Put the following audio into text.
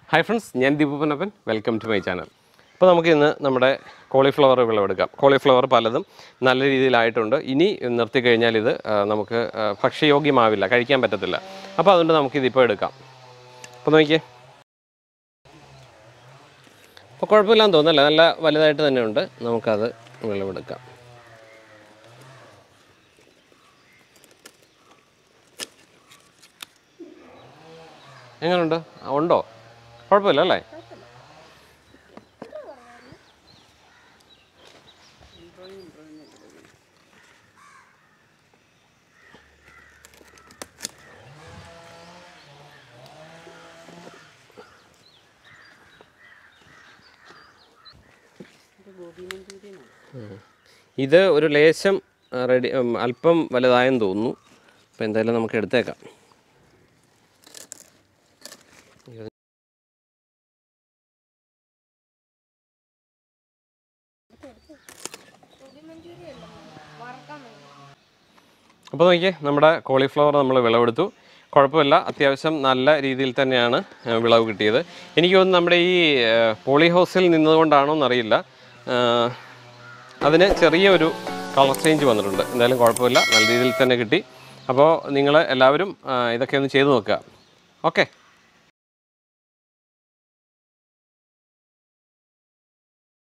Hi friends ഞാൻ Deepupanappan welcome to my channel അപ്പോൾ നമുക്ക് ഇന്ന് നമ്മുടെ കോളിഫ്ലവർ വിളവെടുക്കാം കോളിഫ്ലവർ പലതും നല്ല രീതിയിലായിട്ടുണ്ട് ഇനി നിർത്തി കഴിഞ്ഞാൽ ഇത് ആ, നമുക്ക് ആ, ഭക്ഷ്യയോഗ്യമാവില്ല കഴിക്കാൻ പറ്റത്തില്ല അപ്പോൾ അതുകൊണ്ട് നമുക്കിതിപ്പോൾ എടുക്കാം അപ്പോൾ നോക്കിയേ അപ്പോൾ കുഴപ്പമില്ലാന്ന് തോന്നുന്നല്ല നല്ല വലുതായിട്ട് തന്നെ ഉണ്ട് നമുക്കത് വിളവെടുക്കാം എങ്ങനെയുണ്ട് ആ, ഉണ്ടോ കുഴപ്പമില്ല അല്ലേ ഉം. ഇത് ഒരു ലേശം ആ, റെഡി ഉം, അല്പം വലുതായെന്ന് തോന്നുന്നു അപ്പോൾ എന്തായാലും നമുക്ക് എടുത്തേക്കാം അപ്പോൾ നോക്കിയേ നമ്മുടെ കോളിഫ്ലവർ നമ്മൾ വിളവെടുത്തു കുഴപ്പമില്ല അത്യാവശ്യം നല്ല രീതിയിൽ തന്നെയാണ് ആ, വിളവ് കിട്ടിയത് എനിക്ക് തോന്നുന്നു നമ്മുടെ ഈ ആ, പോളി ഹൗസിൽ നിന്നതുകൊണ്ടാണോ എന്നറിയില്ല ആ, അതിന് ചെറിയൊരു കളർ ചേഞ്ച് വന്നിട്ടുണ്ട് എന്തായാലും കുഴപ്പമില്ല നല്ല രീതിയിൽ തന്നെ കിട്ടി അപ്പോൾ നിങ്ങൾ എല്ലാവരും ആ, ഇതൊക്കെ ഒന്ന് ചെയ്ത് നോക്കുക ഓക്കെ